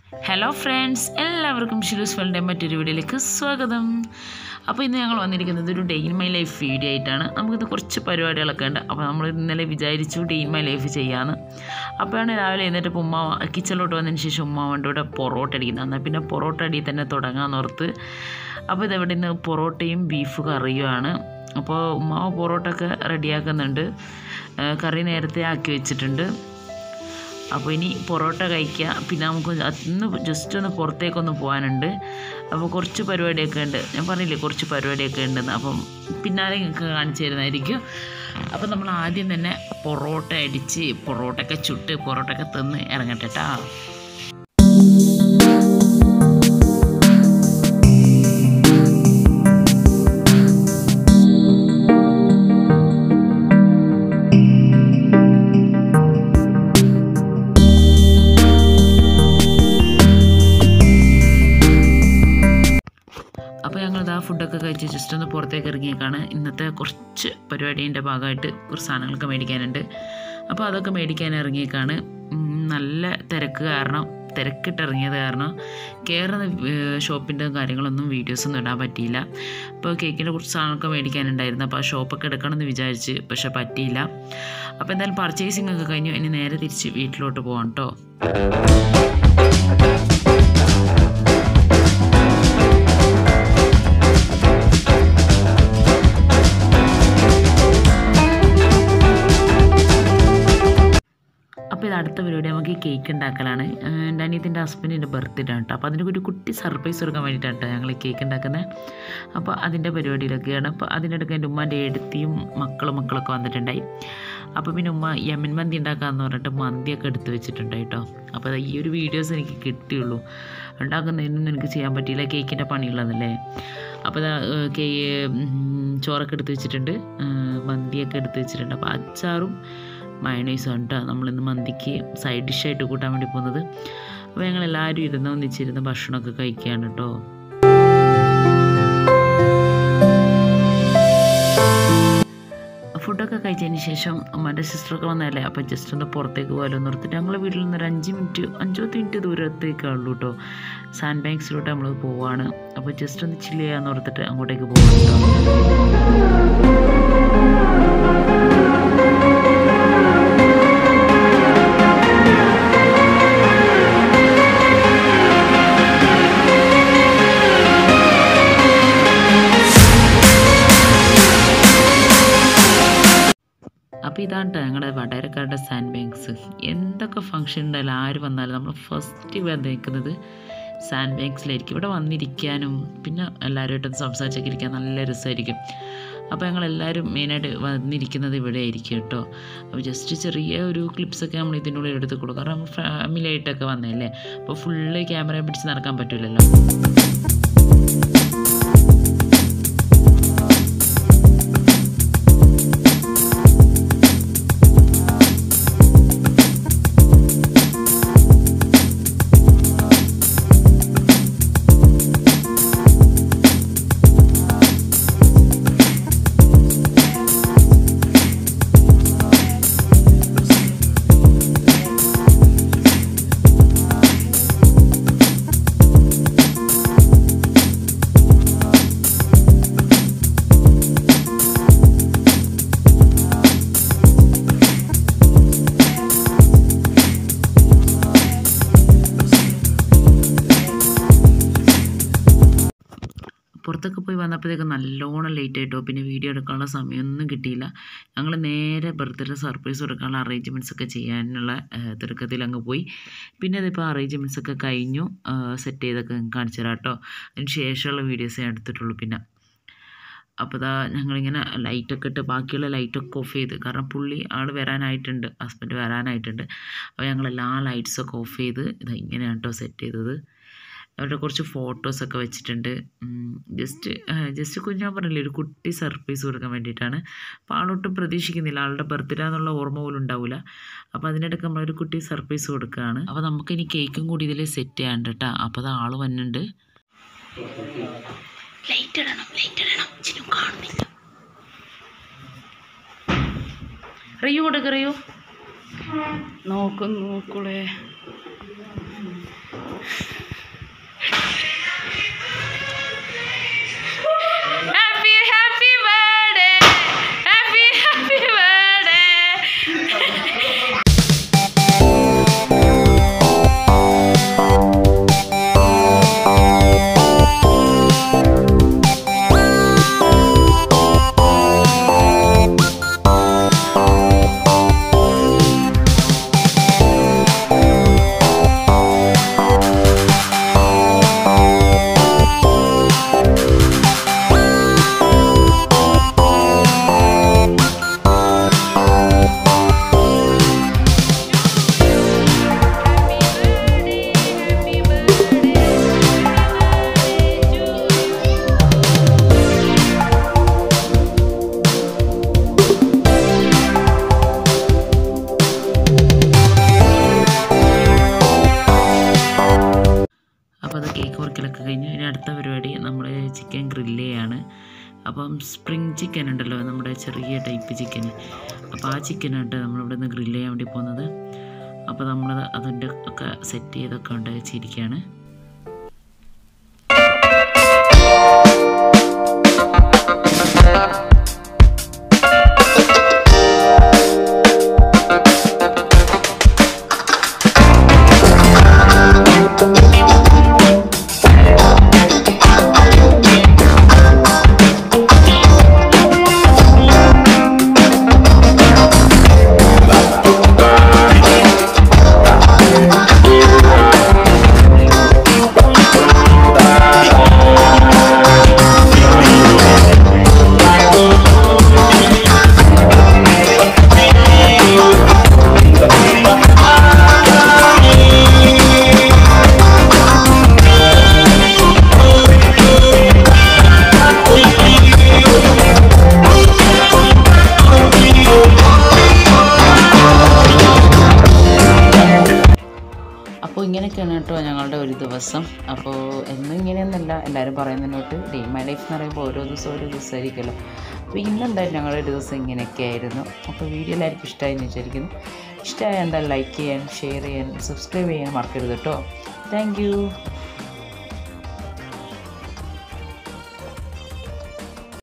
hello friends എല്ലാവർക്കും ഷിലൂസ് വേൾഡിൻ്റെ മറ്റൊരു വീഡിയോയിലേക്ക് സ്വാഗതം അപ്പോൾ ഇന്ന് ഞങ്ങൾ വന്നിരിക്കുന്നത് ഒരു day in my life video ആയിട്ടാണ് നമുക്കിത് കുറച്ച് പരിപാടികളൊക്കെ ഉണ്ട് അപ്പോൾ നമ്മൾ ഇന്നലെ വിചാരിച്ചു ഡേ ഇൻ മൈ ലൈഫ് ചെയ്യാമെന്ന് അപ്പോഴാണ് രാവിലെ എന്നിട്ട് ഉമ്മ കിച്ചണിലോട്ട് വന്നതിന് ശേഷം ഉമ്മ കൊണ്ട് ഇവിടെ പൊറോട്ട അടിക്കുന്നത് എന്നാൽ പിന്നെ പൊറോട്ട അടി തന്നെ തുടങ്ങാമെന്നോർത്ത് അപ്പോൾ ഇതെവിടെ നിന്ന് പൊറോട്ടയും ബീഫ് കറിയുമാണ് അപ്പോൾ ഉമ്മാവ് പൊറോട്ട ഒക്കെ റെഡിയാക്കുന്നുണ്ട് ഏഹ് കറി നേരത്തെ ആക്കി വെച്ചിട്ടുണ്ട് അപ്പോൾ ഇനി പൊറോട്ട കഴിക്കുക പിന്നെ നമുക്ക് ഒന്ന് ജസ്റ്റ് ഒന്ന് പുറത്തേക്കൊന്ന് പോകാനുണ്ട് അപ്പോൾ കുറച്ച് പരിപാടിയൊക്കെ ഉണ്ട് ഞാൻ പറഞ്ഞില്ലേ കുറച്ച് പരിപാടിയൊക്കെ ഉണ്ടെന്ന് അപ്പം പിന്നാലെ നിങ്ങൾക്ക് കാണിച്ചു തരുന്നതായിരിക്കും അപ്പം നമ്മൾ ആദ്യം തന്നെ പൊറോട്ട അടിച്ച് പൊറോട്ടയൊക്കെ ചുട്ട് പൊറോട്ടയൊക്കെ തിന്ന് ഇറങ്ങട്ടെ കേട്ടോ അപ്പോൾ ഞങ്ങളിത് ആ ഫുഡൊക്കെ കഴിച്ച് ജസ്റ്റ് ഒന്ന് പുറത്തേക്ക് ഇറങ്ങിയേക്കാണ് ഇന്നത്തെ കുറച്ച് പരിപാടീൻ്റെ ഭാഗമായിട്ട് കുറച്ച് സാധനങ്ങളൊക്കെ മേടിക്കാനുണ്ട് അപ്പോൾ അതൊക്കെ മേടിക്കാൻ ഇറങ്ങിയേക്കാണ് ഉം, നല്ല തിരക്ക് കാരണം തിരക്കിട്ടിറങ്ങിയത് കാരണം കയറുന്ന ഷോപ്പിൻ്റെ കാര്യങ്ങളൊന്നും വീഡിയോസൊന്നും ഇടാൻ പറ്റിയില്ല അപ്പോൾ കേക്കിൻ്റെ കുറച്ച് സാധനങ്ങളൊക്കെ മേടിക്കാനുണ്ടായിരുന്നു അപ്പോൾ ആ ഷോപ്പൊക്കെ എടുക്കണമെന്ന് വിചാരിച്ച് പക്ഷെ പറ്റിയില്ല അപ്പോൾ എന്തായാലും പർച്ചേസിംഗ് ഒക്കെ കഴിഞ്ഞു ഇനി നേരെ തിരിച്ച് വീട്ടിലോട്ട് പോകാം കേട്ടോ അപ്പോൾ ഇത് അടുത്ത പരിപാടി നമുക്ക് കേക്ക് ഉണ്ടാക്കലാണ് ഏഹ് എൻ്റെ അനിയത്തിൻ്റെ ഹസ്ബൻഡിൻ്റെ ബർത്ത്ഡേ ആണ് കേട്ടോ അപ്പോൾ അതിന് ഒരു കുട്ടി സർപ്രൈസ് കൊടുക്കാൻ വേണ്ടിയിട്ടാണ് കേട്ടോ ഞങ്ങൾ കേക്ക് ഉണ്ടാക്കുന്നത് അപ്പോൾ അതിൻ്റെ പരിപാടിയിലൊക്കെയാണ് അപ്പോൾ അതിനിടയ്ക്ക് എൻ്റെ ഉമ്മാൻ്റെ എടുത്തിയും മക്കളും മക്കളൊക്കെ വന്നിട്ടുണ്ടായി അപ്പോൾ പിന്നെ ഉമ്മ യമൻ മന്തി ഉണ്ടാക്കാമെന്ന് പറഞ്ഞിട്ട് മന്തിയൊക്കെ എടുത്ത് വെച്ചിട്ടുണ്ട് കേട്ടോ അപ്പോൾ ഈ ഒരു വീഡിയോസ് എനിക്ക് കിട്ടിയുള്ളൂ ഉണ്ടാക്കുന്നതിനൊന്നും എനിക്ക് ചെയ്യാൻ പറ്റിയില്ല കേക്കിൻ്റെ പണിയുള്ളതല്ലേ അപ്പോൾ ഇതാ ഏഹ് കേ ഉം, ചോറൊക്കെ എടുത്ത് വെച്ചിട്ടുണ്ട് ഏഹ് മന്തിയൊക്കെ എടുത്ത് വെച്ചിട്ടുണ്ട് അപ്പോൾ അച്ചാറും മയണൈസും കേട്ടോ നമ്മളിന്ന് മന്തിക്ക് സൈഡ് ഡിഷായിട്ട് കൂട്ടാൻ വേണ്ടി പോകുന്നത് അപ്പോൾ ഞങ്ങൾ എല്ലാവരും ഇരുന്ന് ഒന്നിച്ചിരുന്ന് ഭക്ഷണമൊക്കെ കഴിക്കുകയാണ് കേട്ടോ ഫുഡൊക്കെ കഴിച്ചതിന് ശേഷം അമ്മൻ്റെ സിസ്റ്ററൊക്കെ വന്നതല്ലേ അപ്പോൾ ജസ്റ്റ് ഒന്ന് പുറത്തേക്ക് പോകാലോ എന്ന് ഓർത്തിട്ട് ഞങ്ങളെ വീട്ടിൽ നിന്ന് ഒരു അഞ്ച് മിനിറ്റ് അഞ്ചോ പത്ത് മിനിറ്റ് ദൂരത്തേക്കേ ഉള്ളൂ കേട്ടോ സാൻഡ് ബാങ്ക്സിലോട്ട് നമ്മൾ പോവാണ് അപ്പോൾ ജസ്റ്റ് ഒന്ന് ചില്ല് ചെയ്യാന്ന് ഓർത്തിട്ട് അങ്ങോട്ടേക്ക് പോകാം കേട്ടോ അപ്പോൾ ഇതാണ് ട്ടോ ഞങ്ങളുടെ വടകരക്കാരുടെ സാൻഡ് ബാങ്ക്സ് എന്തൊക്കെ ഫംഗ്ഷൻ ഉണ്ടായാലും ആര് വന്നാലും നമ്മൾ ഫസ്റ്റ് വന്നിരിക്കുന്നത് സാൻഡ് ബാങ്ക്സിലായിരിക്കും ഇവിടെ വന്നിരിക്കാനും പിന്നെ എല്ലാവരുമായിട്ടും സംസാരിച്ചൊക്കെ ഇരിക്കാൻ നല്ല രസമായിരിക്കും അപ്പോൾ ഞങ്ങളെല്ലാവരും മെയിനായിട്ട് വന്നിരിക്കുന്നത് ഇവിടെ ആയിരിക്കും കേട്ടോ അപ്പോൾ ജസ്റ്റ് ചെറിയ ഒരു ക്ലിപ്സൊക്കെ നമ്മൾ ഇതിനുള്ളിൽ എടുത്ത് കൊടുക്കും കാരണം നമ്മൾ ഫാമിലി ആയിട്ടൊക്കെ വന്നതല്ലേ അപ്പോൾ ഫുള്ള് ക്യാമറ പിടിച്ച് നടക്കാൻ പറ്റില്ലല്ലോ പുറത്തൊക്കെ പോയി വന്നപ്പോഴത്തേക്ക് നല്ലോണം ലേറ്റ് ആയിട്ടോ പിന്നെ വീഡിയോ എടുക്കാനുള്ള സമയമൊന്നും കിട്ടിയില്ല ഞങ്ങൾ നേരെ ബർത്ത്ഡേ സർപ്രൈസ് കൊടുക്കാനുള്ള അറേഞ്ച്മെൻറ്റ്സ് ഒക്കെ ചെയ്യാനുള്ള ഏഹ്, തിടുക്കത്തിൽ അങ്ങ് പോയി പിന്നെ അതിപ്പോൾ അറേഞ്ച്മെൻറ്റ്സ് ഒക്കെ കഴിഞ്ഞു സെറ്റ് ചെയ്തൊക്കെ കാണിച്ചു തരാം കേട്ടോ അതിന് ശേഷമുള്ള വീഡിയോസേ എടുത്തിട്ടുള്ളൂ പിന്നെ അപ്പോൾ ഇതാ ഞങ്ങളിങ്ങനെ ലൈറ്റൊക്കെ ഇട്ട് ബാക്കിയുള്ള ലൈറ്റൊക്കെ ഓഫ് ചെയ്ത് കാരണം പുള്ളി ആൾ വരാനായിട്ടുണ്ട് ഹസ്ബൻഡ് വരാനായിട്ടുണ്ട് അപ്പോൾ ഞങ്ങൾ എല്ലാ ലൈറ്റ്സൊക്കെ ഓഫ് ചെയ്ത് ഇത് ഇങ്ങനെയാണ് കേട്ടോ സെറ്റ് ചെയ്തത് അവരുടെ കുറച്ച് ഫോട്ടോസൊക്കെ വെച്ചിട്ടുണ്ട് ജസ്റ്റ് ജസ്റ്റ് കുഞ്ഞാൻ പറഞ്ഞില്ലേ ഒരു കുട്ടി സർപ്രൈസ് കൊടുക്കാൻ വേണ്ടിയിട്ടാണ് അപ്പോൾ ആളൊട്ടും പ്രതീക്ഷിക്കുന്നില്ല ആളുടെ ബർത്ത്ഡേ എന്നുള്ള ഓർമ്മ പോലും ഉണ്ടാവില്ല അപ്പോൾ അതിനിടയ്ക്ക് നമ്മളൊരു കുട്ടി സർപ്രൈസ് കൊടുക്കുകയാണ് അപ്പോൾ നമുക്കിനി കേക്കും കൂടി ഇതിൽ സെറ്റ് ചെയ്യാണ്ട് കേട്ടോ അപ്പോൾ അത് ആൾ വന്നിട്ടുണ്ട് ലൈറ്റ് ഇടണം ലൈറ്റ് ഇടണം ചിനും കാണുന്നില്ല റിയു കൊടുക്ക റിയു നോക്കും നോക്കൂളേ അപ്പം സ്പ്രിങ് ചിക്കൻ ഉണ്ടല്ലോ നമ്മുടെ ചെറിയ ടൈപ്പ് ചിക്കൻ അപ്പോൾ ആ ചിക്കനായിട്ട് നമ്മളിവിടെ നിന്ന് ഗ്രില്ല് ചെയ്യാൻ വേണ്ടി പോകുന്നത് അപ്പോൾ നമ്മൾ അതിൻ്റെ ഒക്കെ സെറ്റ് ചെയ്തൊക്കെ ഉണ്ട് വെച്ചിരിക്കുകയാണ് അപ്പോൾ ഇങ്ങനെയൊക്കെയാണ് കേട്ടോ ഞങ്ങളുടെ ഒരു ദിവസം അപ്പോൾ എന്നും ഇങ്ങനെയൊന്നുമല്ല എല്ലാവരും പറയുന്നതിനോട്ട് ഡേ മൈ ലൈഫ് എന്ന് പറയുമ്പോൾ ഓരോ ദിവസം ഓരോ ദിവസമായിരിക്കുമല്ലോ അപ്പോൾ ഇന്നെന്തായാലും ഞങ്ങളുടെ ഒരു ദിവസം ഇങ്ങനെയൊക്കെ ആയിരുന്നു അപ്പോൾ വീഡിയോ എല്ലാവർക്കും ഇഷ്ടമായി എന്ന് വിചാരിക്കുന്നു ഇഷ്ടമായ എന്തായാലും ലൈക്ക് ചെയ്യാൻ ഷെയർ ചെയ്യാൻ സബ്സ്ക്രൈബ് ചെയ്യാൻ മറക്കരുത് കേട്ടോ താങ്ക്